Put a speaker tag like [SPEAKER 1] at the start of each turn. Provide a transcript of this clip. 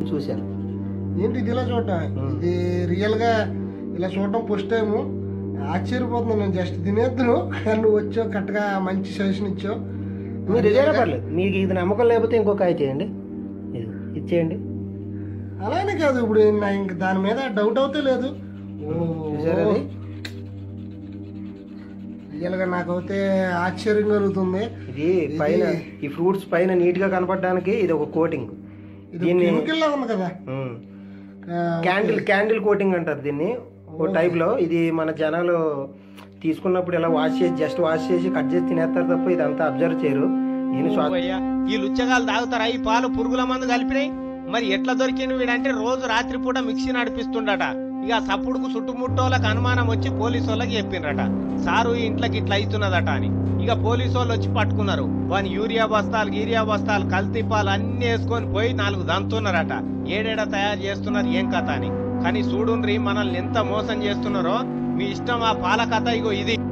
[SPEAKER 1] చూశాను
[SPEAKER 2] ఏంటి ఇది ఇలా చూడటం
[SPEAKER 1] ఉం.
[SPEAKER 2] ఇది రియల్ గా ఇలా చూడటం ఫస్ట్ టైం ఆశ్చర్యపోతున్నాను నేను జస్ట్ తినేద్దును కానీ నువ్వు వచ్చావు కరెక్ట్గా మంచి సజెషన్ ఇచ్చావు
[SPEAKER 1] మీరు ఇదేనా పర్లేదు మీకు ఇది నమ్మకం లేకపోతే ఇంకో కాయ చేయండి ఇది ఇది చేయండి
[SPEAKER 2] అలానే కాదు ఇప్పుడు నా ఇంక దాని మీద డౌట్ అవుతే లేదు
[SPEAKER 1] చూసారా అది?
[SPEAKER 2] రియల్ గా నాకైతే ఆశ్చర్యం కలుగుతుంది
[SPEAKER 1] ఇది పైన ఈ ఫ్రూట్స్ పైన నీట్ గా కనపడడానికి ఇది ఒక కోటింగ్
[SPEAKER 2] ఇది
[SPEAKER 1] దీన్ని
[SPEAKER 2] కెమికల్ లా ఉంది కదా ఆ,
[SPEAKER 1] క్యాండిల్ క్యాండిల్ కోటింగ్ అంటారు దీన్ని ఓ టైప్ లో ఇది మన జనాలు తీసుకున్నప్పుడు ఇలా వాష్ చేసి జస్ట్ వాష్ చేసి కట్ చేసి తినేస్తారు తప్ప ఇదంతా అబ్జర్వ్ చేయరు నేను స్వా-
[SPEAKER 3] అయ్యా ఈ లుచ్చగాలు తాగుతారా ఈ పాలు పురుగుల మందు కలిపినాయి మరి ఎట్లా దొరికింది వీడంటే రోజు రాత్రి పూట మిక్సీ నడిపిస్తుండట ఇక సప్పుడుకు చుట్టుముట్టోళ్ళకి అనుమానం వచ్చి పోలీసు వాళ్ళకి చెప్పిండ్రట సారు ఈ ఇంట్లోకి ఇట్లా అవుతున్నదట అని ఇక పోలీసు వాళ్ళు వచ్చి పట్టుకున్నారు వాని యూరియా బస్తాలు గీరియా బస్తాలు కల్తీ పాలు అన్ని వేసుకొని పోయి నాలుగు దంతున్నారట ఏడేడ తయారు చేస్తున్నారు ఏం కథ అని కానీ చూడుండ్రి మనల్ని ఎంత మోసం చేస్తున్నారో మీ ఇష్టం ఆ పాల కథ ఇగో ఇది